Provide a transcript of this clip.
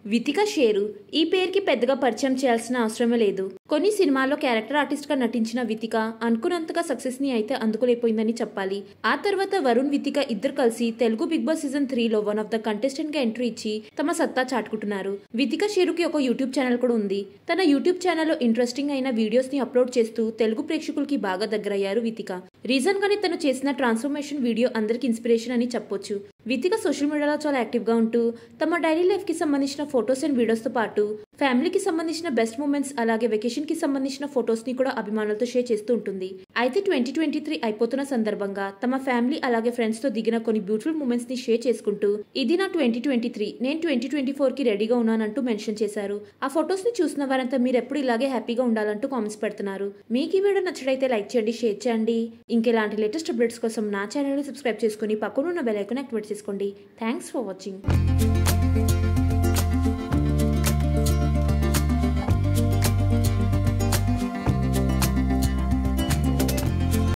Vithika share ఈ పేరుకి పెద్దగా పరిచయం చేయాల్సిన అవసరమే లేదు కొన్ని సినిమాల్లో క్యారెక్టర్ ఆర్టిస్ట్ గా నటించిన వితిక అనుకున్నంతగా సక్సెస్ ని అయితే అందుకోలేకపోయిందని చెప్పాలి ఆ తర్వాత వరుణ్ వితిక ఇద్దరు కలిసి Telugu big boss season three లో వన్ ఆఫ్ ద కంటెస్టెంట్ గా ఎంట్రీ ఇచ్చి తమ సత్తా చాటుకుంటున్నారు వితిక షేరుకి ఒక యూట్యూబ్ ఛానల్ కూడా ఉంది తన యూట్యూబ్ ఛానల్లో ఇంట్రెస్టింగ్ అయిన వీడియోస్ ని అప్లోడ్ చేస్తూ తెలుగు ప్రేక్షకులకి బాగా దగ్గరయ్యారు వితిక రీజన్ గానే తను చేసిన ట్రాన్స్ఫర్మేషన్ వీడియో అందరికి ఇన్స్పిరేషన్ అని చెప్పొచ్చు వితిక సోషల్ మీడియాలో చాలా యాక్టివ్ గా ఉంటూ తమ డైలీ లైఫ్ కి సంబంధించిన ఫొటోస్ అండ్ వీడియోస్ తో పాటు ఫ్యామిలీకి సంబంధించిన బెస్ట్ మూమెంట్స్ అలాగే వెకేషన్ కి సంబంధించిన ఫొటోస్ ని కూడా అభిమానులతో షేర్ చేస్తూ ఉంటుంది అయితే ట్వంటీ ట్వంటీ త్రీ అయిపోతున్న సందర్భంగా తమ ఫ్యామిలీ అలాగే ఫ్రెండ్స్ తో దిగిన కొన్ని బ్యూటిఫుల్ మూమెంట్స్ ని షేర్ చేసుకుంటూ ఇది నా ట్వంటీ ట్వంటీ త్రీ నేను ట్వంటీ ట్వంటీ ఫోర్ కి రెడీగా ఉన్నానంటూ మెన్షన్ చేశారు ఆ ఫొటోస్ ని చూసిన వారంతా మీరు ఎప్పుడు ఇలాగే హ్యాపీగా ఉండాలంటూ కామెంట్స్ పెడుతున్నారు మీకు ఈ వీడియో నచ్చడైతే లైక్ చేయండి షేర్ చేయండి ఇంకెలాంటి లేటెస్ట్ అప్డేట్స్ కోసం నా ఛానల్ ని సబ్స్క్రైబ్ చేసుకుని పక్కన ఉన్న బెల్ ఐకాన్ యాక్టివేట్ చేసుకోండి థ్యాంక్స్ ఫర్ వాచింగ్